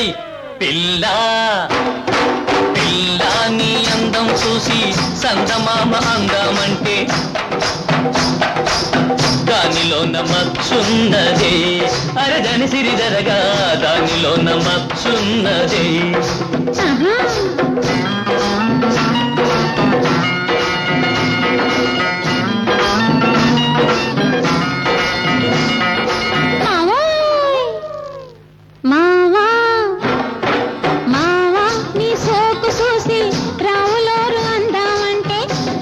పిల్ల పిల్ల నీ అందం చూసి సందమామ అందామంటే దానిలో నమచ్చున్నదే అరదని సిరిదరగా దానిలో నమచ్చున్నదే ఆహా. మావోయ్. మావా మావా నీ సోకు చూసి రావులోరు అందామంటే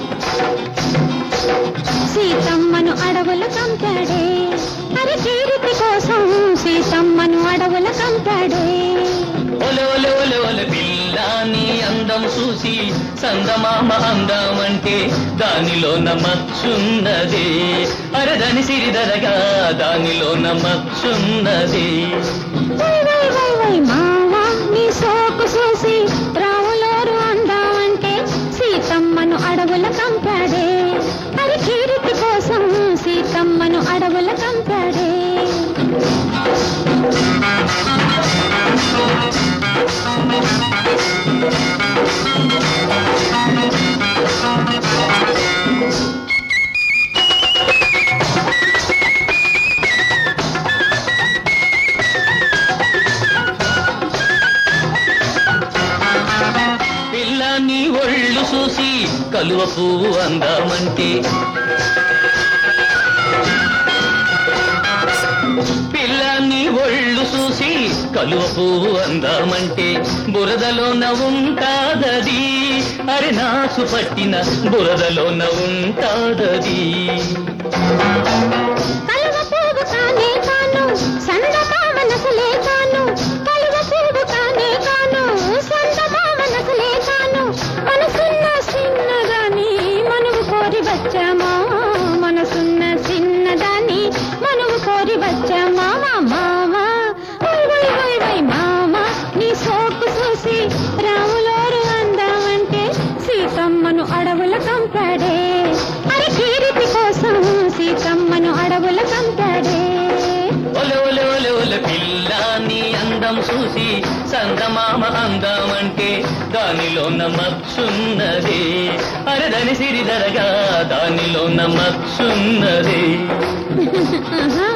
సీతమ్మను అడవులు కంపాడే అరి కీర్తి కోసం సీతమ్మను అడవుల కంపాడే ఒలె ఒలె ఒలె ఒలె పిల్ల నీ అందం చూసి సందమామ అందామంటే దానిలో నమచ్చున్నదే అరదని సిరిదరగా దానిలో నమచ్చున్నదే వై వై వై వై మావా నీ సోకు చూసి రావులోరు అందామంటే సీతమ్మను అడవుల కంపాడే అరి కీర్తి కోసం సీతమ్మను అడవుల కంపాడే పిల్ల నీ ఒళ్ళు చూసి కలువ పువ్వు అందామంటే పిల్ల నీ ఒళ్ళు చూసి కలువ పువ్వు అందామంటే బురదలోన ఉంటాదది అరి నాసు పట్టిన బురదలోన ఉంటాదది కలువ పువ్వు కానే కాను సందమామ నసలే కాను కలువ పువ్వు కానే కాను సందమామ నసలే కాను మనసున్న చిన్నదాని మనువు కోరి వచ్చామా మనసున్న చిన్నదాని మనువు కోరి వచ్చామా మామా వై వై వై వై మామా నీ సోకు చూసి రాములోరు అందామంటే సీతమ్మను అడవుల కంపాడే అరి కీర్తి కోసం సీతమ్మను అడవుల కంపాడే ఒలె ఒలె ఒలె ఒలె పిల్ల నీ అందం చూసి సందమామ అందామంటే దానిలో నమచ్చున్నదే అరదని సిరిదరగా దానిలో నమచ్చున్నదే ఆహా.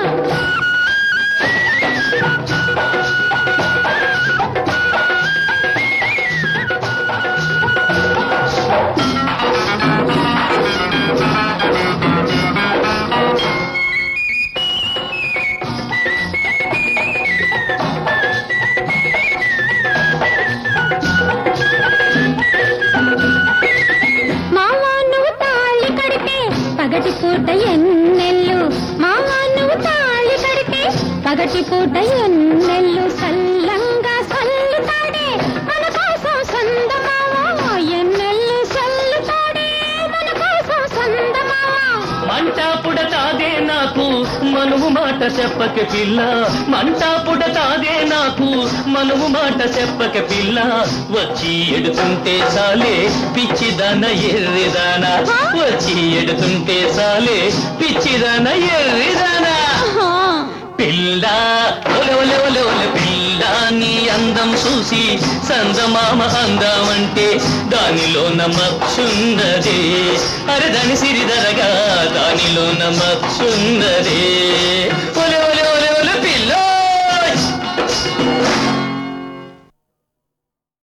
మావా నువ్వు తాళి కడితే పగటి పూట ఎన్నెల్లు మావా నువ్వు తాళి కడితే పగటి పూట ఎన్నెల్లు సల్లంగా సల్లుతాడే మన కోసం సందమావా ఎన్నెల్లు సల్లుతాడే మన కోసం సందమావా మంట పుడతాదే నాకు మనువు మాట చెప్పక పిల్ల మంట పుడతాదే నాకు మనువు మాట చెప్పక పిల్ల వచ్చి ఎడుతుంటే సాలే పిచ్చిదన ఎర్రిదాన వచ్చి ఎడుతుంటే సాలే పిచ్చిదన ఎర్రిదాన ఆహా. పిల్ల ఒలె ఒలె ఒలె ఒలె పిల్ల నీ అందం చూసి సందమామ అందామంటే దానిలో నమచ్చున్నదే అరే దాని సిరిదరగా దానిలో నమచ్చున్నదే ఒలె